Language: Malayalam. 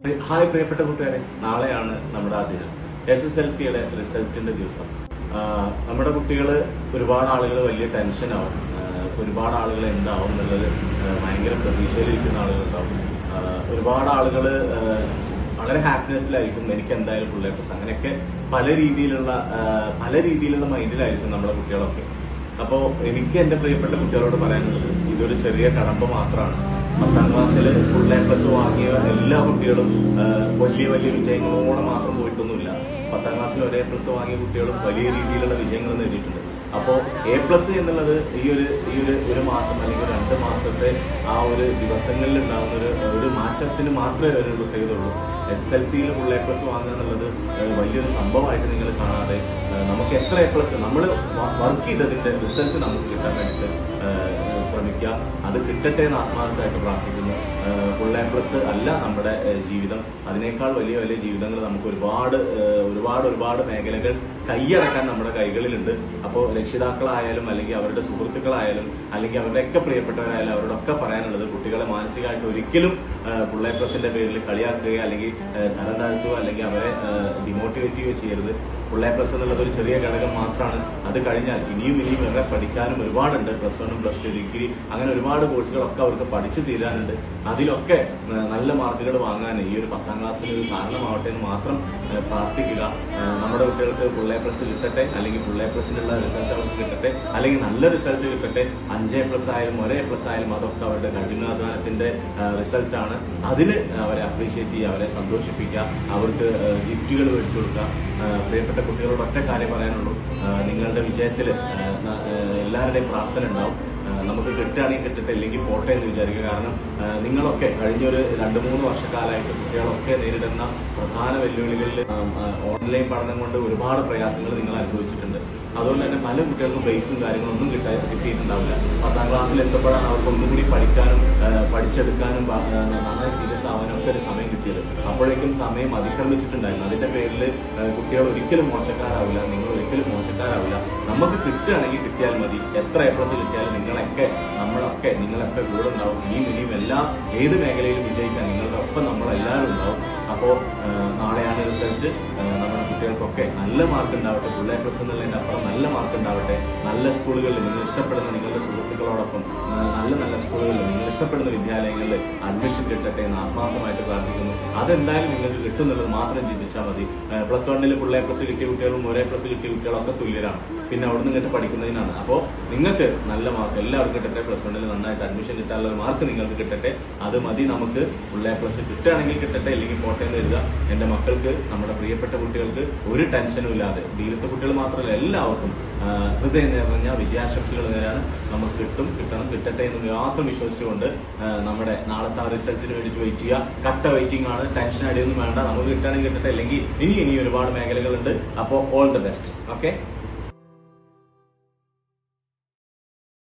ഹായ് പ്രിയപ്പെട്ട കൂട്ടുകാരെ നാളെയാണ് നമ്മുടെ ആ ദിനം എസ് എസ് എൽ സിയുടെ റിസൾട്ടിന്റെ ദിവസം ആ, നമ്മുടെ കുട്ടികൾ ഒരുപാട് ആളുകൾ വലിയ ടെൻഷനാവും ആ, ഒരുപാട് ആളുകൾ എന്താവും എന്നുള്ളത് ആ, ഭയങ്കര പ്രതീക്ഷയിലിരിക്കുന്ന ആളുകളുണ്ടാവും ആ, ഒരുപാട് ആളുകൾ വളരെ ഹാപ്പിനെസ്സിലായിരിക്കും എനിക്ക് എന്തായാലും ഫുൾ എ പ്ലസ് അങ്ങനെയൊക്കെ പല രീതിയിലുള്ള ആ, പല രീതിയിലുള്ള മൈൻഡിലായിരിക്കും നമ്മുടെ കുട്ടികളൊക്കെ അപ്പോൾ എനിക്ക് എന്റെ പ്രിയപ്പെട്ട കുട്ടികളോട് പറയാനുള്ളത് ഇതൊരു ചെറിയ കടമ്പ മാത്രമാണ് പത്താം ക്ലാസ്സിൽ ഫുൾ എ പ്ലസ് വാങ്ങിയ എല്ലാ കുട്ടികളും ആ, വലിയ വലിയ വിജയങ്ങളോടെ മാത്രം പോയിട്ടൊന്നുമില്ല പത്താം ക്ലാസ്സിൽ ഒരു എ പ്ലസ് വാങ്ങിയ കുട്ടികളും വലിയ രീതിയിലുള്ള വിജയങ്ങൾ നേടിയിട്ടുണ്ട് അപ്പോൾ എ പ്ലസ് എന്നുള്ളത് ഈ ഒരു ഈ ഒരു ഒരു മാസം അല്ലെങ്കിൽ രണ്ട് മാസത്തെ ആ ഒരു ദിവസങ്ങളിൽ ഉണ്ടാകുന്ന ഒരു ഒരു മാറ്റത്തിന് മാത്രമേ ഒരു പ്രത്യേകതയുള്ളൂ എസ് എൽ സിയിൽ ഫുൾ എ പ്ലസ് വാങ്ങുക എന്നുള്ളത് ഏഹ് വലിയൊരു സംഭവമായിട്ട് നിങ്ങൾ കാണാതെ ഏഹ് നമുക്ക് എത്ര എ പ്ലസ് നമ്മൾ വർക്ക് ചെയ്തതിന്റെ റിസൾട്ട് നമുക്ക് കിട്ടാൻ വേണ്ടിയിട്ട് ഏഹ് ശ്രമിക്കുക അത് കിട്ടട്ടെ എന്ന് ആത്മാർത്ഥമായിട്ട് പ്രാർത്ഥിക്കുന്നു ഫുൾ എ പ്ലസ് അല്ല നമ്മുടെ ഏഹ് ജീവിതം അതിനേക്കാൾ വലിയ വലിയ ജീവിതങ്ങൾ നമുക്ക് ഒരുപാട് ഏഹ് ഒരുപാട് ഒരുപാട് മേഖലകൾ കൈയടക്കാൻ നമ്മുടെ കൈകളിലുണ്ട് അപ്പോൾ രക്ഷിതാക്കളായാലും അല്ലെങ്കിൽ അവരുടെ സുഹൃത്തുക്കളായാലും അല്ലെങ്കിൽ അവരുടെയൊക്കെ പ്രിയപ്പെട്ടവരായാലും അവരോടൊക്കെ പറയാനുള്ളത് കുട്ടികളെ മാനസികമായിട്ട് ഒരിക്കലും ഫുൾ എ പ്ലസിന്റെ പേരിൽ കളിയാക്കുകയോ അല്ലെങ്കിൽ ഏഹ് തരം താഴ്ത്തുകയോ അല്ലെങ്കിൽ അവരെ ഡിമോട്ടിവേറ്റ് ചെയ്യുകയോ ചെയ്യരുത് ഫുൾ എ പ്ലസ് എന്നുള്ളത് ഒരു ചെറിയ ഘടകം മാത്രമാണ് അത് കഴിഞ്ഞാൽ ഇനിയും ഇനിയും ഏറെ പഠിക്കാനും ഒരുപാടുണ്ട് പ്ലസ് വണ്ണും പ്ലസ് ടു ഡിഗ്രി അങ്ങനെ ഒരുപാട് കോഴ്സുകളൊക്കെ അവർക്ക് പഠിച്ചു തീരാനുണ്ട് അതിലൊക്കെ ഏഹ് നല്ല മാർക്കുകൾ വാങ്ങാൻ ഈ ഒരു പത്താം ക്ലാസ്സിൽ ഒരു കാരണമാവട്ടെ എന്ന് മാത്രം ഏഹ് പ്രാർത്ഥിക്കുക ഏഹ് നമ്മുടെ കുട്ടികൾക്ക് ഫുൾ എ പ്ലസ് കിട്ടട്ടെ അല്ലെങ്കിൽ ഫുൾ എ പ്ലസിനുള്ള റിസൾട്ട് അവർക്ക് കിട്ടട്ടെ അല്ലെങ്കിൽ നല്ല റിസൾട്ട് കിട്ടട്ടെ അഞ്ച് എ പ്ലസ് ആയാലും ഒരേ പ്ലസ് ആയാലും അതൊക്കെ അവരുടെ കഠിനാധ്വാനത്തിന്റെ റിസൾട്ട് ആണ് അതിന് അവരെ അപ്രീഷിയേറ്റ് ചെയ്യുക അവരെ സന്തോഷിപ്പിക്കുക അവർക്ക് ഗിഫ്റ്റുകൾ മേടിച്ചു കൊടുക്കുക ഏഹ് പ്രിയപ്പെട്ട കുട്ടികളോട് ഒറ്റ കാര്യം പറയാനുള്ളൂ ഏഹ് നിങ്ങളുടെ വിജയത്തിൽ എല്ലാവരുടെയും പ്രാർത്ഥന ഉണ്ടാവും ഏഹ് നമുക്ക് കിട്ടുകയാണെങ്കിൽ കിട്ടട്ടെ ഇല്ലെങ്കിൽ പോട്ടെ എന്ന് വിചാരിക്കുക കാരണം ഏഹ് നിങ്ങളൊക്കെ കഴിഞ്ഞൊരു രണ്ട് മൂന്ന് വർഷക്കാലമായിട്ട് കുട്ടികളൊക്കെ നേരിടുന്ന പ്രധാന വെല്ലുവിളികളിൽ ഓൺലൈൻ പഠനം കൊണ്ട് ഒരുപാട് പ്രയാസങ്ങൾ നിങ്ങൾ അനുഭവിച്ചിട്ടുണ്ട് അതുകൊണ്ട് തന്നെ പല കുട്ടികൾക്കും ബേസും കാര്യങ്ങളും ഒന്നും കിട്ടാ കിട്ടിയിട്ടുണ്ടാവില്ല പത്താം ക്ലാസ്സിൽ എത്തപ്പോഴാണ് അവർക്ക് ഒന്നും കൂടി പഠിക്കാനും ഏഹ് പഠിച്ചെടുക്കാനും പ- ഏഹ് നന്നായി സീരിയസ് ആവാനും ഒക്കെ ഒരു സമയം കിട്ടിയത് അപ്പോഴേക്കും സമയം അതിക്രമിച്ചിട്ടുണ്ടായിരുന്നു അതിന്റെ പേരിൽ ഏഹ് കുട്ടികൾ ഒരിക്കലും മോശക്കാരാവില്ല നിങ്ങൾ ഒരിക്കലും മോശക്കാരാവില്ല നമുക്ക് കിട്ടുകയാണെങ്കിൽ കിട്ടിയാൽ മതി എത്ര എ പ്ലസ് കിട്ടിയാലും നിങ്ങളൊക്കെ നമ്മളൊക്കെ നിങ്ങളൊക്കെ കൂടെ ഉണ്ടാവും ഇനിയും ഇനിയും എല്ലാ ഏത് മേഖലയിലും വിജയിക്കാൻ നിങ്ങളുടെ ഒപ്പം നമ്മളെല്ലാവരും ഉണ്ടാവും അപ്പോൾ നാളെയാണ് റിസൾട്ട് നമ്മുടെ കുട്ടികൾക്കൊക്കെ നല്ല മാർക്ക് ഉണ്ടാവട്ടെ ഫുൾ എ പ്ലസ് എന്നുള്ളതിന്റെ അപ്പുറം നല്ല മാർക്ക് ഉണ്ടാവട്ടെ നല്ല സ്കൂളുകളിൽ നിങ്ങൾ ഇഷ്ടപ്പെടുന്ന നിങ്ങളുടെ സുഹൃത്തുക്കളോടൊപ്പം ആ, നല്ല നല്ല സ്കൂളുകളിൽ നിങ്ങൾ ഇഷ്ടപ്പെടുന്ന വിദ്യാലയങ്ങളിൽ അഡ്മിഷൻ കിട്ടട്ടെ എന്ന് ആത്മാർത്ഥമായിട്ട് പ്രാർത്ഥിക്കുന്നു അതെന്തായാലും നിങ്ങൾക്ക് കിട്ടുന്നുള്ളത് മാത്രം ചിന്തിച്ചാൽ മതി പ്ലസ് വണ്ണിൽ ഫുൾ എ പ്ലസ് കിട്ടിയ കുട്ടികളും ഒരേ പ്ലസ് കിട്ടിയ കുട്ടികളൊക്കെ തുല്യരാണ് പിന്നെ അവിടെ നിന്ന് ഇങ്ങോട്ട് പഠിക്കുന്നതിനാണ് അപ്പോൾ നിങ്ങൾക്ക് നല്ല മാർക്ക് എല്ലാവർക്കും കിട്ടട്ടെ പ്ലസ് വണ്ണിൽ നന്നായിട്ട് അഡ്മിഷൻ കിട്ടാനുള്ള ഒരു മാർക്ക് നിങ്ങൾക്ക് കിട്ടട്ടെ അത് മതി നമുക്ക് ഫുൾ എ പ്ലസ് കിട്ടുകയാണെങ്കിൽ കിട്ടട്ടെ ഇല്ലെങ്കിൽ പോട്ടെ എന്ന് കരുതുക എന്റെ മക്കൾക്ക് നമ്മുടെ പ്രിയപ്പെട്ട കുട്ടികൾക്ക് ഒരു ടെൻഷനും ഇല്ലാതെ ദീലത്തെ കുട്ടികൾ മാത്രമല്ല എല്ലാവർക്കും ആ, ഹൃദയം നിറഞ്ഞ വിജയാശംസകൾ നേരാണ് നമുക്ക് കിട്ടും കിട്ടണം കിട്ടട്ടെ എന്ന് മാത്രം വിശ്വസിച്ചുകൊണ്ട് ആ, നമ്മുടെ നാളത്തെ ആ റിസൾട്ടിന് വേണ്ടിയിട്ട് വെയിറ്റ് ചെയ്യുക കട്ട വെയിറ്റിംഗ് ആണ് ടെൻഷൻ അടിയൊന്നും വേണ്ട നമുക്ക് കിട്ടണമെങ്കിൽ കിട്ടട്ടെ അല്ലെങ്കിൽ ഇനി ഇനി ഒരുപാട് മേഖലകളുണ്ട് അപ്പോൾ ഓൾ ദ ബെസ്റ്റ് ഓക്കെ